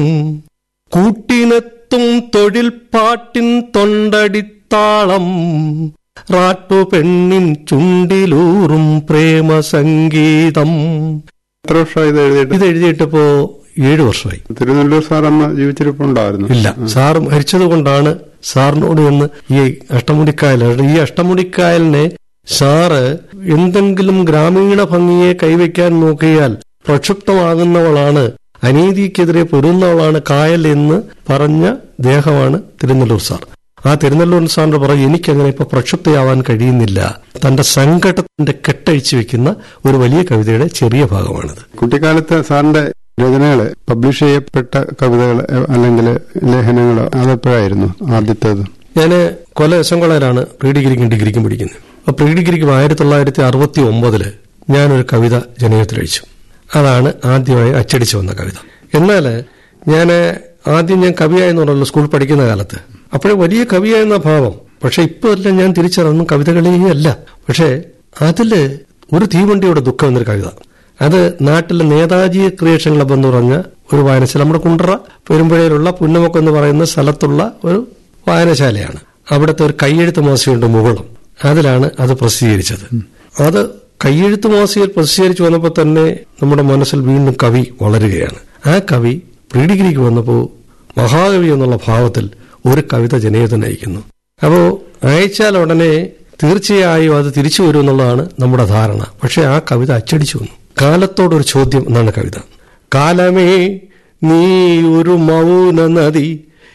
കൂട്ടിനെത്തും തൊഴിൽ പാട്ടിൻ തൊണ്ടടിത്താളം റാട്ടു പെണ്ണിൻ ചുണ്ടിലൂറും പ്രേമ സംഗീതം എത്ര വർഷം ഇത് എഴുതിയിട്ട് ഇത് എഴുതിയിട്ടിപ്പോ ഏഴു വർഷമായി തിരുനെല്ലൂർ സാർ അന്ന് ജീവിച്ചിരിപ്പുണ്ടായിരുന്നു ഇല്ല സാർ മരിച്ചത് കൊണ്ടാണ് സാറിനോട് എന്ന് ഈ അഷ്ടമുടിക്കായൽ ഈ അഷ്ടമുടിക്കായലിനെ സാറ് എന്തെങ്കിലും ഗ്രാമീണ ഭംഗിയെ കൈവയ്ക്കാൻ നോക്കിയാൽ പ്രക്ഷുബ്ധമാകുന്നവളാണ് അനീതിക്കെതിരെ പൊരുന്നവളാണ് കായൽ എന്ന് പറഞ്ഞ ദേഹമാണ് തിരുനെല്ലൂർ സാർ ആ തിരുനെല്ലൂർ സാറിന്റെ പറയും എനിക്കങ്ങനെ ഇപ്പൊ പ്രക്ഷുബ്ധയാവാൻ കഴിയുന്നില്ല തന്റെ സങ്കടത്തിന്റെ കെട്ടഴിച്ചു വെക്കുന്ന ഒരു വലിയ കവിതയുടെ ചെറിയ ഭാഗമാണിത് കുട്ടിക്കാലത്ത് സാറിന്റെ രചനകള് പബ്ലിഷ് ചെയ്യപ്പെട്ട കവിതകൾ അല്ലെങ്കിൽ ലേഖനങ്ങൾ അതെപ്പോഴായിരുന്നു ആദ്യത്തേത് ഞാൻ കൊല എസ് എം കോളേജിലാണ് പ്രീ ഡിഗ്രിക്കും ഡിഗ്രിക്കും പഠിക്കുന്നത് അപ്പൊ പ്രീ ഡിഗ്രിക്കും ആയിരത്തി തൊള്ളായിരത്തി അറുപത്തി ഒമ്പതില് ഞാനൊരു കവിത ജനയത്തിൽ അയച്ചു അതാണ് ആദ്യമായി അച്ചടിച്ചു വന്ന കവിത എന്നാൽ ഞാൻ ആദ്യം ഞാൻ കവിയായെന്ന് പറഞ്ഞല്ലോ സ്കൂൾ പഠിക്കുന്ന കാലത്ത് അപ്പോഴേ വലിയ കവിയായെന്ന ഭാവം പക്ഷെ ഇപ്പൊ എല്ലാം ഞാൻ തിരിച്ചറിഞ്ഞു കവിതകളേ അല്ല പക്ഷെ അതില് ഒരു തീവണ്ടിയുടെ ദുഃഖം എന്നൊരു കവിത അത് നാട്ടിലെ നേതാജി ക്രിയേഷൻ ക്ലബ് എന്ന് പറഞ്ഞ ഒരു വായനശാല നമ്മുടെ കുണ്ടറ പെരുമ്പുഴയിലുള്ള പുന്നമക്കം എന്ന് പറയുന്ന സ്ഥലത്തുള്ള ഒരു വായനശാലയാണ് അവിടുത്തെ ഒരു കൈയെഴുത്ത് മാസികയുണ്ട് മുകുളം അതിലാണ് അത് പ്രസിദ്ധീകരിച്ചത് അത് കൈയെഴുത്ത് മാസികയിൽ പ്രസിദ്ധീകരിച്ചു വന്നപ്പോൾ തന്നെ നമ്മുടെ മനസ്സിൽ വീണ്ടും കവി വളരുകയാണ് ആ കവി പ്രീ ഡിഗ്രിക്ക് വന്നപ്പോൾ മഹാകവി എന്നുള്ള ഭാവത്തിൽ ഒരു കവിത ജനേതൻ അയക്കുന്നു അപ്പോൾ അയച്ചാൽ ഉടനെ തീർച്ചയായും അത് തിരിച്ചു വരും എന്നുള്ളതാണ് നമ്മുടെ ധാരണ പക്ഷെ ആ കവിത അച്ചടിച്ചു വന്നു കാലത്തോടൊരു ചോദ്യം എന്നാണ് കവിത കാലമേ നീ ഒരു മൗന നദി